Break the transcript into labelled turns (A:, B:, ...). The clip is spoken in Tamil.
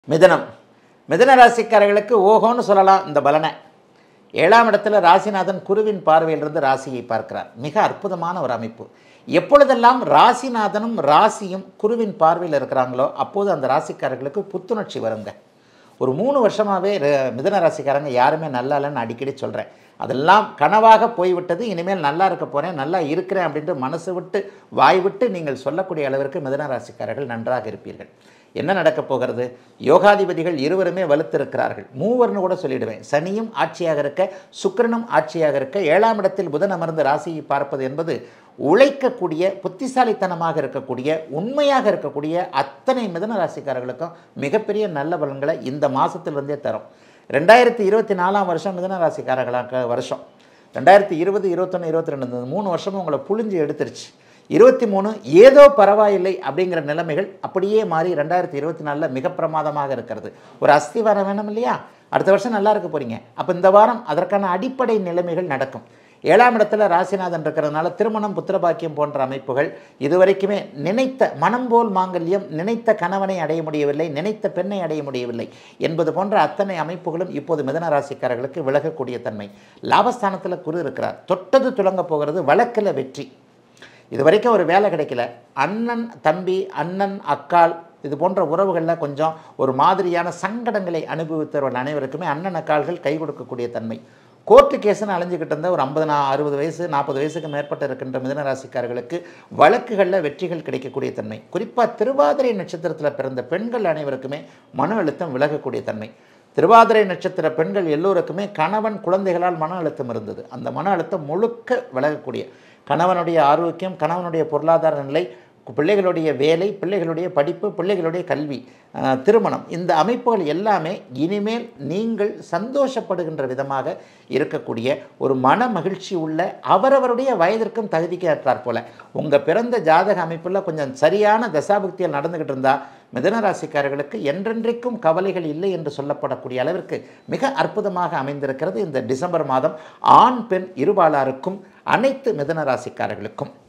A: மிதனம் மிதன ராசிக்காரர்களுக்கு ஓஹோன்னு சொல்லலாம் இந்த பலனை ஏழாம் இடத்துல ராசிநாதன் குருவின் பார்வையிலிருந்து ராசியை பார்க்கிறார் மிக அற்புதமான ஒரு அமைப்பு எப்பொழுதெல்லாம் ராசிநாதனும் ராசியும் குருவின் பார்வையில் இருக்கிறாங்களோ அப்போது அந்த ராசிக்காரர்களுக்கு புத்துணர்ச்சி வருங்க ஒரு மூணு வருஷமாகவே மிதன ராசிக்காரங்க யாருமே நல்லா இல்லைன்னு அடிக்கடி சொல்கிறேன் அதெல்லாம் கனவாக போய்விட்டது இனிமேல் நல்லா இருக்க போகிறேன் நல்லா இருக்கிறேன் அப்படின்ட்டு மனசு விட்டு வாய் விட்டு நீங்கள் சொல்லக்கூடிய அளவிற்கு மிதன ராசிக்காரர்கள் நன்றாக இருப்பீர்கள் என்ன நடக்கப் போகிறது யோகாதிபதிகள் இருவருமே வலுத்திருக்கிறார்கள் மூவர்னு கூட சொல்லிடுவேன் சனியும் ஆட்சியாக இருக்க சுக்கிரனும் ஆட்சியாக இருக்க ஏழாம் இடத்தில் புதன் அமர்ந்து ராசியை பார்ப்பது என்பது உழைக்கக்கூடிய புத்திசாலித்தனமாக இருக்கக்கூடிய உண்மையாக இருக்கக்கூடிய அத்தனை மிதன ராசிக்காரர்களுக்கும் மிகப்பெரிய நல்ல பலன்களை இந்த மாதத்திலிருந்தே தரும் ரெண்டாயிரத்தி இருபத்தி நாலாம் வருஷம் மிதன ராசிக்காரர்களாக வருஷம் ரெண்டாயிரத்தி இருபது இருபத்தொன்று இருபத்தி ரெண்டு இந்த மூணு வருஷமும் உங்களை புழிஞ்சு எடுத்துருச்சு இருபத்தி மூணு ஏதோ பரவாயில்லை அப்படிங்கிற நிலைமைகள் அப்படியே மாறி ரெண்டாயிரத்தி இருபத்தி நாலில் மிக பிரமாதமாக இருக்கிறது ஒரு அஸ்திவாரம் வேணும் இல்லையா அடுத்த வருஷம் நல்லா இருக்க போகிறீங்க அப்போ இந்த வாரம் அதற்கான அடிப்படை நிலைமைகள் நடக்கும் ஏழாம் இடத்துல ராசிநாதன் இருக்கிறதுனால திருமணம் புத்திரபாக்கியம் போன்ற அமைப்புகள் இதுவரைக்குமே நினைத்த மனம் போல் மாங்கல்யம் நினைத்த கணவனை அடைய முடியவில்லை நினைத்த பெண்ணை அடைய முடியவில்லை என்பது போன்ற அத்தனை அமைப்புகளும் இப்போது மிதன ராசிக்காரர்களுக்கு விலகக்கூடிய தன்மை லாபஸ்தானத்தில் குரு இருக்கிறார் தொட்டது துலங்க போகிறது வழக்கில் வெற்றி இது வரைக்கும் ஒரு வேலை கிடைக்கல அண்ணன் தம்பி அண்ணன் அக்கால் இது போன்ற உறவுகளில் கொஞ்சம் ஒரு மாதிரியான சங்கடங்களை அனுபவித்தவர்கள் அனைவருக்குமே அண்ணன் அக்கால்கள் கை கொடுக்கக்கூடிய தன்மை கோர்ட்டு கேஸ்னு அலைஞ்சிக்கிட்டு இருந்த ஒரு ஐம்பது நா அறுபது வயசு நாற்பது வயசுக்கு மேற்பட்ட இருக்கின்ற மிதன ராசிக்காரர்களுக்கு வழக்குகளில் வெற்றிகள் கிடைக்கக்கூடிய தன்மை குறிப்பாக திருவாதிரை நட்சத்திரத்தில் பிறந்த பெண்கள் அனைவருக்குமே மன அழுத்தம் விலகக்கூடிய தன்மை திருவாதிரை நட்சத்திர பெண்கள் எல்லோருக்குமே கணவன் குழந்தைகளால் மன அழுத்தம் இருந்தது அந்த மன அழுத்தம் முழுக்க விலகக்கூடிய கணவனுடைய ஆரோக்கியம் கணவனுடைய பொருளாதார நிலை பிள்ளைகளுடைய வேலை பிள்ளைகளுடைய படிப்பு பிள்ளைகளுடைய கல்வி அஹ், திருமணம் இந்த அமைப்புகள் எல்லாமே இனிமேல் நீங்கள் சந்தோஷப்படுகின்ற விதமாக இருக்கக்கூடிய ஒரு மன மகிழ்ச்சி உள்ள அவரவருடைய வயதிற்கும் தகுதிக்கு ஏற்றாற் போல உங்கள் பிறந்த ஜாதக அமைப்பில் கொஞ்சம் சரியான தசாபுக்தியில் நடந்துக்கிட்டு இருந்தால் மிதன ராசிக்காரர்களுக்கு என்றென்றைக்கும் கவலைகள் இல்லை என்று சொல்லப்படக்கூடிய அளவிற்கு மிக அற்புதமாக அமைந்திருக்கிறது இந்த டிசம்பர் மாதம் ஆண் பெண் இருபாலாருக்கும் அனைத்து மிதன ராசிக்காரர்களுக்கும்